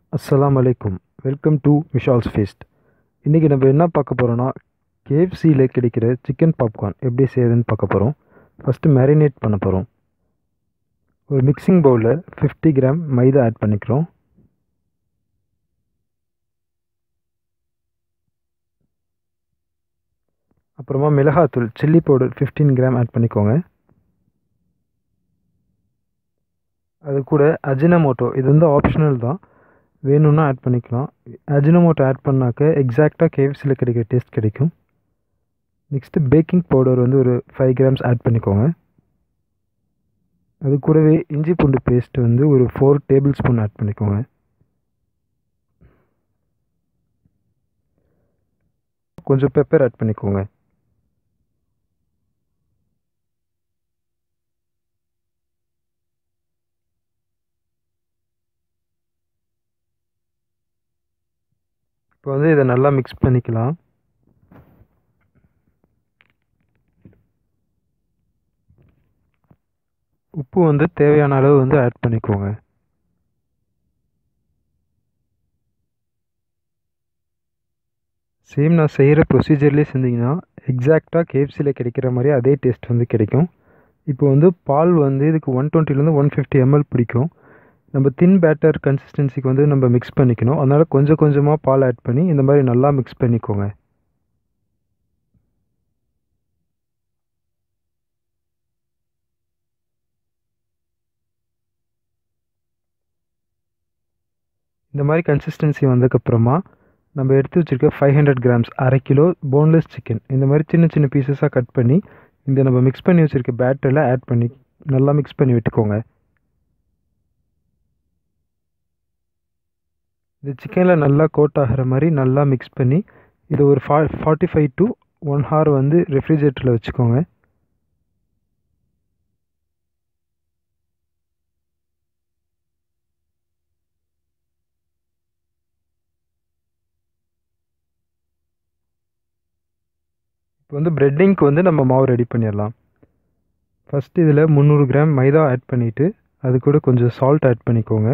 அஸ்ஸலாம் அலைக்கும் welcome to Vishal's feast இன்றைக்கி நம்ம என்ன பார்க்க போகிறோன்னா கேஎஃப்சியில் கிடைக்கிற சிக்கன் பாப்கார்ன் எப்படி செய்யுதுன்னு பார்க்க போகிறோம் ஃபஸ்ட்டு மேரினேட் பண்ண போகிறோம் ஒரு மிக்சிங் பவுலில் ஃபிஃப்டி கிராம் மைதா ஆட் பண்ணிக்கிறோம் அப்புறமா மிளகாத்தூள் chilli powder fifteen gram add பண்ணிக்கோங்க அது கூட அஜினமோட்டோ இது வந்து ஆப்ஷனல் தான் வேணும்னா ஆட் பண்ணிக்கலாம் அஜினமோட்டோ ஆட் பண்ணாக்க எக்ஸாக்டாக கேஎஃப்சியில் கிடைக்கிற டேஸ்ட் கிடைக்கும் நெக்ஸ்ட்டு பேக்கிங் பவுடர் வந்து ஒரு ஃபைவ் கிராம்ஸ் ஆட் பண்ணிக்கோங்க அது கூடவே இஞ்சி பூண்டு பேஸ்ட் வந்து ஒரு ஃபோர் டேபிள் ஸ்பூன் ஆட் பண்ணிக்கோங்க கொஞ்சம் பெப்பர் ஆட் பண்ணிக்கோங்க இப்போ வந்து இதை நல்லா மிக்ஸ் பண்ணிக்கலாம் உப்பு வந்து தேவையான அளவு வந்து ஆட் பண்ணிக்கோங்க சேம் நான் செய்கிற ப்ரொசீஜர்லேயே செஞ்சிங்கன்னா எக்ஸாக்டாக கேஎஃப்சியில் கிடைக்கிற மாதிரி அதே டேஸ்ட் வந்து கிடைக்கும் இப்போ வந்து பால் வந்து இதுக்கு ஒன் டுவெண்ட்டிலேருந்து ஒன் ஃபிஃப்டி எம்எல் பிடிக்கும் நம்ம தின் பேட்டர் கன்சிஸ்டன்சிக்கு வந்து நம்ம மிக்ஸ் பண்ணிக்கணும் அதனால் கொஞ்சம் கொஞ்சமாக பால் ஆட் பண்ணி இந்த மாதிரி நல்லா மிக்ஸ் பண்ணிக்கோங்க இந்த மாதிரி கன்சிஸ்டன்சி வந்ததுக்கப்புறமா நம்ம எடுத்து வச்சுருக்க ஃபைவ் ஹண்ட்ரட் கிராம்ஸ் அரை கிலோ போன்லெஸ் சிக்கன் இந்த மாதிரி சின்ன சின்ன பீசஸாக கட் பண்ணி இந்த நம்ம மிக்ஸ் பண்ணி வச்சுருக்க பேட்டரில் ஆட் பண்ணி நல்லா மிக்ஸ் பண்ணி விட்டுக்கோங்க இந்த சிக்கனில் நல்லா கோட் ஆகிற மாதிரி நல்லா மிக்ஸ் பண்ணி இதை ஒரு ஃபா forty five to one hour வந்து ரெஃப்ரிஜரேட்டரில் வச்சுக்கோங்க இப்போ வந்து ப்ரெட்டிங்க்கு வந்து நம்ம மாவு ரெடி பண்ணிடலாம் ஃபஸ்ட்டு இதில் முந்நூறு கிராம் மைதா ஆட் பண்ணிவிட்டு அது கூட கொஞ்சம் சால்ட் ஆட் பண்ணிக்கோங்க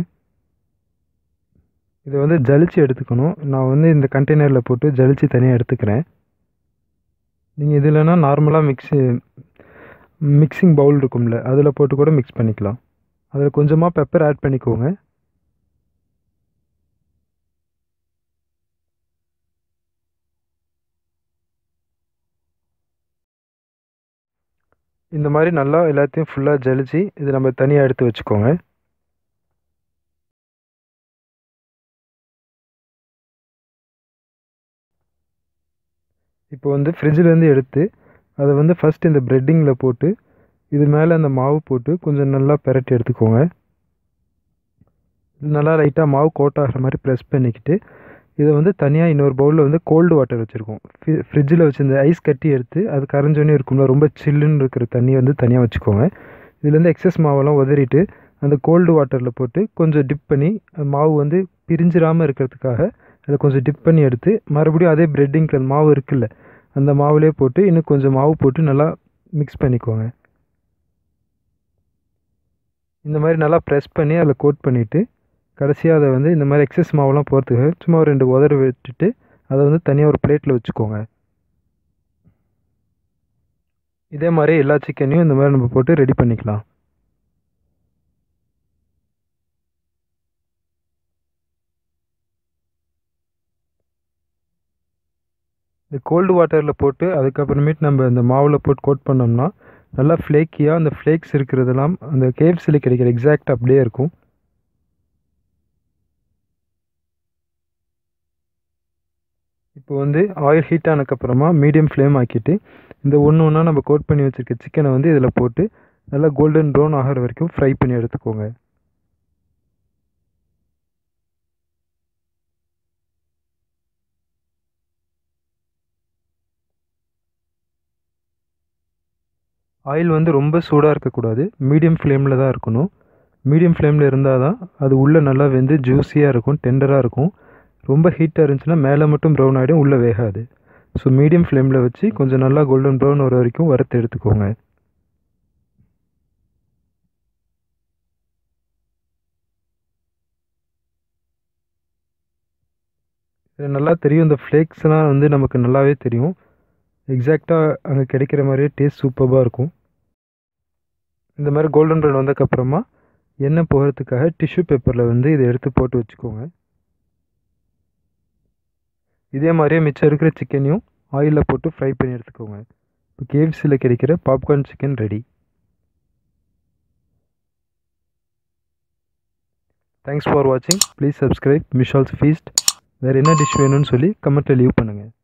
இதை வந்து ஜலிச்சு எடுத்துக்கணும் நான் வந்து இந்த கண்டெய்னரில் போட்டு ஜலிச்சு தனியாக எடுத்துக்கிறேன் நீங்கள் இதில்னா நார்மலாக மிக்ஸி மிக்சிங் பவுல் இருக்கும்ல அதில் போட்டு கூட மிக்ஸ் பண்ணிக்கலாம் அதில் கொஞ்சமாக பெப்பர் ஆட் பண்ணிக்கோங்க இந்த மாதிரி நல்லா எல்லாத்தையும் ஃபுல்லாக ஜலிச்சு இது நம்ம தனியாக எடுத்து வச்சுக்கோங்க இப்போ வந்து ஃப்ரிட்ஜிலேருந்து எடுத்து அதை வந்து ஃபஸ்ட் இந்த ப்ரெட்டிங்கில் போட்டு இது மேலே அந்த மாவு போட்டு கொஞ்சம் நல்லா பெரட்டி எடுத்துக்கோங்க நல்லா லைட்டாக மாவு கோட் ஆகிற மாதிரி ப்ரெஸ் பண்ணிக்கிட்டு இதை வந்து தனியாக இன்னொரு பவுலில் வந்து கோல்டு வாட்டர் வச்சுருக்கோம் ஃப்ரிட்ஜில் வச்சுருந்த ஐஸ் கட்டி எடுத்து அது கரைஞ்சோன்னே இருக்கும்ல ரொம்ப சில்லுன்னு இருக்கிற தண்ணி வந்து தனியாக வச்சுக்கோங்க இதுலேருந்து எக்ஸஸ் மாவெல்லாம் உதறிட்டு அந்த கோல்டு வாட்டரில் போட்டு கொஞ்சம் டிப் பண்ணி மாவு வந்து பிரிஞ்சிடாமல் இருக்கிறதுக்காக அதில் கொஞ்சம் டிப் பண்ணி எடுத்து மறுபடியும் அதே ப்ரெட்டிங்க்கு அந்த மாவு இருக்குல்ல அந்த மாவுலேயே போட்டு இன்னும் கொஞ்சம் மாவு போட்டு நல்லா மிக்ஸ் பண்ணிக்கோங்க இந்த மாதிரி நல்லா ப்ரெஸ் பண்ணி அதில் கோட் பண்ணிவிட்டு கடைசியாக அதை வந்து இந்த மாதிரி எக்ஸஸ் மாவுலாம் போகிறதுக்கு சும்மா ஒரு ரெண்டு உதறு விட்டுட்டு அதை வந்து தனியாக ஒரு பிளேட்டில் வச்சுக்கோங்க இதே மாதிரி எல்லா சிக்கனையும் இந்த மாதிரி நம்ம போட்டு ரெடி பண்ணிக்கலாம் இந்த கோல்டு வாட்டரில் போட்டு அதுக்கப்புறமேட்டு நம்ம இந்த மாவில் போட்டு கோட் பண்ணோம்னா நல்லா ஃப்ளேக்கியாக அந்த ஃப்ளேக்ஸ் இருக்கிறதெல்லாம் அந்த கேஎஃப்சியில் கிடைக்கிற எக்ஸாக்ட் அப்படியே இருக்கும் இப்போ வந்து ஆயில் ஹீட் ஆனதுக்கப்புறமா மீடியம் ஃப்ளேம் ஆக்கிட்டு இந்த ஒன்று ஒன்றா நம்ம கோட் பண்ணி வச்சுருக்க சிக்கனை வந்து இதில் போட்டு நல்லா கோல்டன் ப்ரௌன் ஆகிற வரைக்கும் ஃப்ரை பண்ணி எடுத்துக்கோங்க ஆயில் வந்து ரொம்ப சூடாக இருக்கக்கூடாது மீடியம் ஃப்ளேமில் தான் இருக்கணும் மீடியம் ஃப்ளேமில் இருந்தால் தான் அது உள்ளே நல்லா வெந்து ஜூஸியாக இருக்கும் டெண்டராக இருக்கும் ரொம்ப ஹீட்டாக இருந்துச்சுன்னா மேலே மட்டும் ப்ரௌன் ஆகிடும் உள்ளே வேகாது ஸோ மீடியம் ஃப்ளேமில் வச்சு கொஞ்சம் நல்லா கோல்டன் ப்ரௌன் வர வரைக்கும் வறுத்து எடுத்துக்கோங்க இது நல்லா தெரியும் இந்த ஃப்ளேக்ஸ்லாம் வந்து நமக்கு நல்லாவே தெரியும் எக்ஸாக்டாக அங்கே கிடைக்கிற மாதிரியே டேஸ்ட் சூப்பராக இருக்கும் இந்த மாதிரி கோல்டன் ப்ரௌன் வந்ததுக்கப்புறமா எண்ணெய் போகிறதுக்காக டிஷ்யூ பேப்பரில் வந்து இதை எடுத்து போட்டு வச்சுக்கோங்க இதே மாதிரியே மிச்சம் இருக்கிற சிக்கனையும் ஆயிலில் போட்டு ஃப்ரை பண்ணி எடுத்துக்கோங்க இப்போ கேஎஃப்சியில் கிடைக்கிற popcorn chicken ready thanks for வாட்சிங் ப்ளீஸ் சப்ஸ்கிரைப் மிஷால்ஸ் ஃபீஸ்ட் வேறு என்ன டிஷ் வேணும்னு சொல்லி கமெண்ட்டில் லீவ் பண்ணுங்கள்